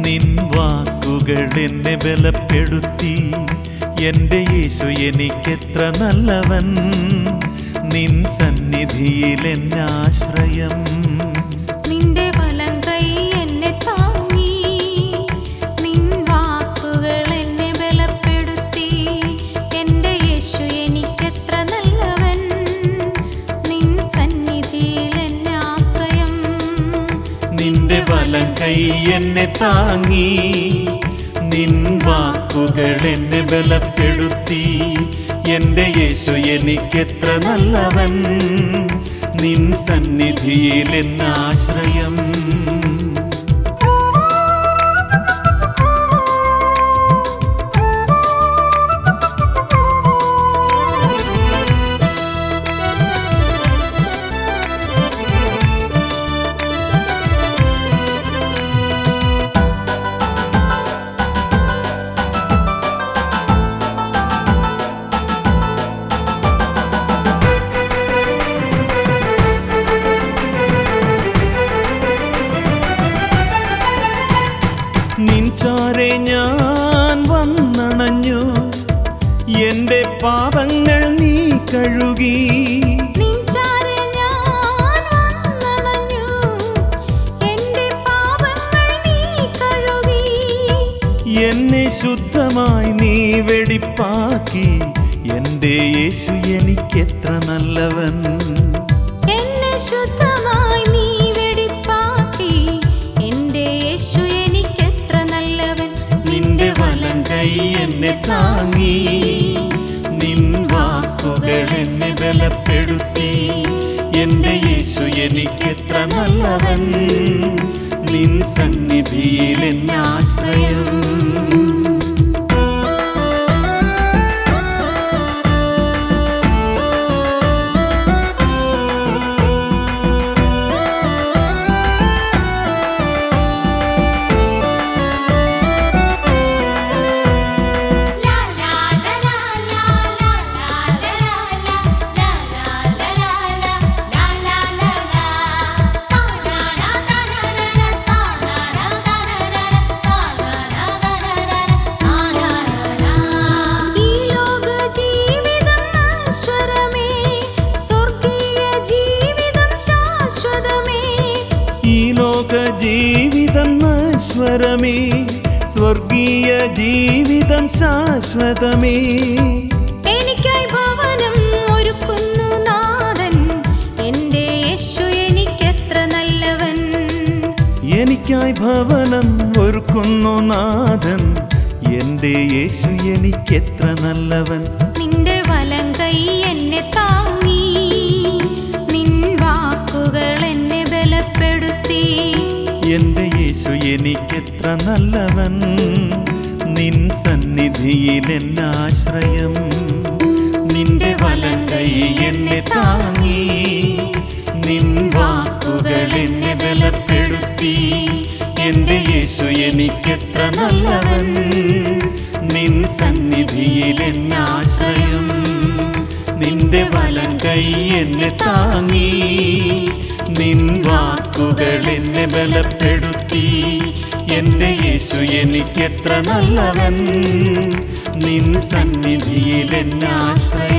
നിൻ വാക്കുകൾ എന്നെ ബലപ്പെടുത്തി എൻ്റെ യേശു എനിക്കെത്ര നല്ലവൻ നിൻ സന്നിധിയിൽ എന്നെ ആശ്രയം നിന്റെ വലം കൈ എന്നെ താങ്ങി നിൻ വാക്കുകൾ എന്നെ ബലപ്പെടുത്തി എൻ്റെ യേശു എനിക്കെത്ര നല്ലവൻ നിൻ സന്നിധിയിൽ എന്നെ ആശ്രയം നിന്റെ വലം കൈ എന്നെ താങ്ങി നിൻ വാക്കുകൾ എന്നെ ബലപ്പെടുത്തി എൻ്റെ യേശു എനിക്കെത്ര നല്ലവൻ നിൻ സന്നിധിയിൽ എന്നെ ആശ്രയം നിൻചാരെ ഞാൻ വന്നണഞ്ഞു എൻ്റെ പാപങ്ങൾ നീ കഴുകി നിൻചാരെ ഞാൻ വന്നണഞ്ഞു എൻ്റെ പാപങ്ങൾ നീ കഴുകി എന്നെ ശുദ്ധമായി നീ വെടിപ്പാക്കി എൻ്റെ യേശു എനിക്കെത്ര നല്ലവൻ എന്നെ ശുദ്ധമായി നീ വെടിപ്പാക്കി എൻ്റെ യേശു എനിക്കെത്ര നല്ലവൻ നിന്റെ വലം കൈ എന്നെ താങ്ങി നിൻ വാക്കുകൾ എന്നെ ബലപ്പെടുത്തി എൻ്റെ യേശു എനിക്കെത്ര നല്ലവൻ നിൻ സന്നിധിയിൽ എന്നെ ആശ്രയം ലാ ലാ ലാ ലാ ലാ ലാ ലാ ലാ ലാ ലാ ലാ ലാ ലാ ലാ ലാ ലാ താരാ താരാ താരാ താരാ താരാ താരാ ഈ ലോക ജീവിതം നശ്വരമേ സ്വർഗീയ ജീവിതം ശാശ്വതമേ ഈ ലോക ജീവിതം നശ്വരമേ സ്വർഗീയ ജീവിതം ശാശ്വതമേ എനിക്കായി ഭവനം ഒരുക്കുന്നു നാഥൻ എൻ്റെ യേശു എനിക്കെത്ര നല്ലവൻ എനിക്കായി ഭവനം ഒരുക്കുന്നു നാഥൻ എൻ്റെ യേശു എനിക്കെത്ര നല്ലവൻ നിന്റെ വലം കൈ എന്നെ താങ്ങി നിൻ വാക്കുകൾ എന്നെ ബലപ്പെടുത്തി എൻ്റെ യേശു എനിക്കെത്ര നല്ലവൻ നിൻ സന്നിധിയിൽ എന്നെ ആശ്രയം നിന്റെ വലം കൈ എന്നെ താങ്ങി നിൻ വാക്കുകൾ എന്നെ ബലപ്പെടുത്തി എൻ്റെ യേശു എനിക്കെത്ര നല്ലവൻ നിൻ സന്നിധിയിൽ എന്നെ ആശ്രയം നിന്റെ വലം കൈ എന്നെ താങ്ങി നിൻ വാക്കുകൾ എന്നെ ബലപ്പെടുത്തി എൻ്റെ യേശു എനിക്കെത്ര നല്ലവൻ നിൻ സന്നിധിയിൽ എന്നെ ആശ്രയം